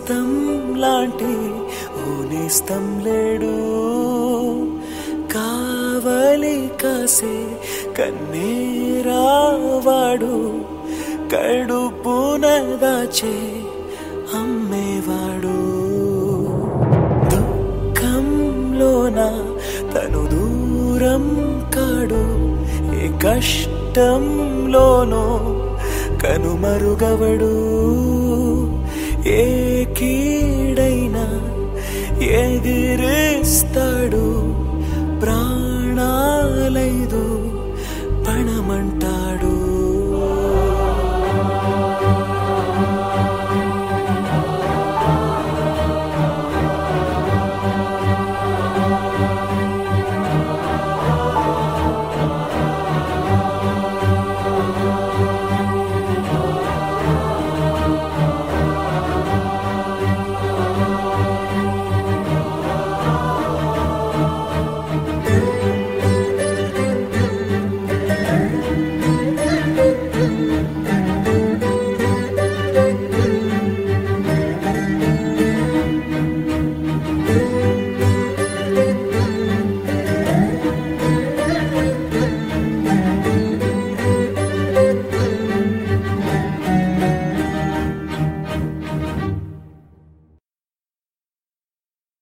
నేస్తం లాంటి ఓ నేస్తం లేడు కావలి కాసే కన్నేరావాడు కడుపున దాచే అమ్మేవాడు దుఃఖంలోన తను దూరం కాడు ఏ కష్టంలోనో కనుమరుగవడు ఏ కీడైనా ఎదిరిస్తాడు ప్రాణాలైదు పణమంటాడు